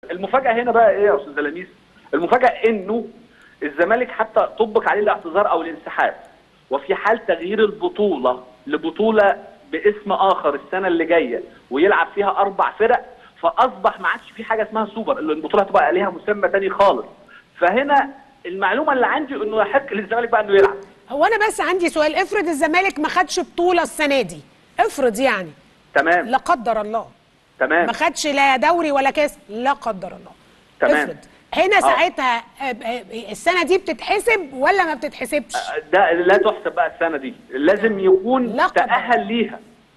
المفاجاه هنا بقى ايه يا استاذ لميس المفاجاه انه الزمالك حتى طبق عليه الاعتذار او الانسحاب وفي حال تغيير البطوله لبطوله باسم اخر السنه اللي جايه ويلعب فيها اربع فرق فاصبح ما عادش في حاجه اسمها سوبر البطوله هتبقى ليها مسمى تاني خالص فهنا المعلومه اللي عندي انه يحق للزمالك بقى انه يلعب هو انا بس عندي سؤال افرض الزمالك ما خدش بطوله السنه دي افرض يعني تمام لا قدر الله تمام ما خدش لا دوري ولا كاس لا قدر الله تمام. افرض هنا آه. ساعتها آه، آه، السنه دي بتتحسب ولا ما بتتحسبش ده لا تحسب بقى السنه دي لازم يكون لا طبعا. تاهل ليها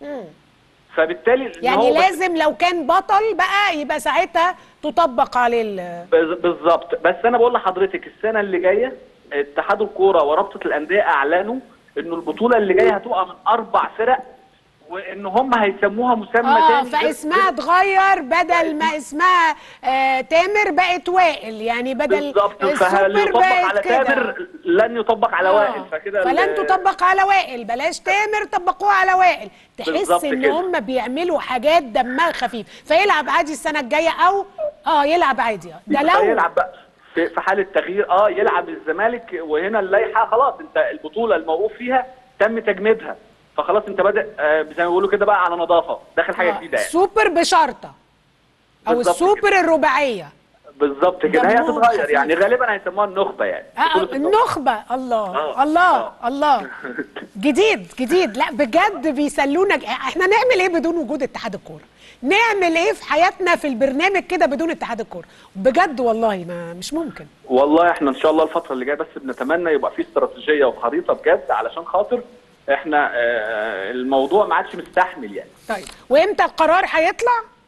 فبالتالي إن يعني هو بس- لازم لو كان بطل بقى يبقى ساعتها تطبق عليه ال- بز- بالظبط بس انا بقول لحضرتك السنه اللي جايه اتحاد الكوره ورابطه الانديه اعلنوا انه البطوله اللي جايه هتبقى من اربع فرق وان هم هيسموها مسمى اه تاني فاسمها اتغير بدل ما اسمها آه تامر بقت وائل يعني بدل بالظبط فهل السوبر يطبق على بقت كده تامر لن يطبق على آه. وائل فكده فلن ال- تطبق على وائل بلاش تامر طبقوها على وائل تحس بالظبط ان كده. هم بيعملوا حاجات دمها خفيف فيلعب عادي السنه الجايه او اه يلعب عادي ده يبقى لو يلعب بقى في في حاله تغيير اه يلعب الزمالك وهنا اللائحه خلاص انت البطوله الموقوف فيها تم تجميدها فخلاص انت بادئ آه زي ما بيقولوا كده بقى على نظافه داخل حاجه آه، جديده يعني سوبر بشرطه او بالظبط السوبر الرباعيه بالظبط كده هي دمهم هتتغير خفيف. يعني غالبا هيسموها النخبه يعني آه بطولة النخبة الله آه، الله آه. الله جديد جديد لا بجد بيسلونا ج- احنا نعمل ايه بدون وجود اتحاد الكورة نعمل ايه في حياتنا في البرنامج كده بدون اتحاد الكورة بجد والله ما مش ممكن والله احنا ان شاء الله الفتره اللي جايه بس بنتمنى يبقى في استراتيجيه وخريطه بجد علشان خاطر احنا آه الموضوع ما عادش مستحمل يعني طيب وامتى القرار هيطلع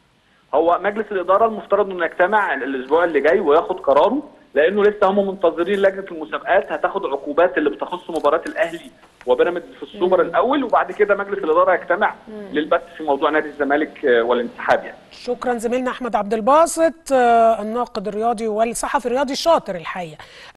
هو مجلس الاداره المفترض انه يجتمع الاسبوع اللي جاي وياخد قراره لانه لسه هم منتظرين لجنه المسابقات هتاخد عقوبات اللي بتخص مباراه الاهلي وبيراميدز في السوبر الاول وبعد كده مجلس الاداره يجتمع للبث في موضوع نادي الزمالك آه، والانسحاب يعني شكرا زميلنا احمد عبد الباسط آه، الناقد الرياضي والصحفي الرياضي الشاطر الحقيقة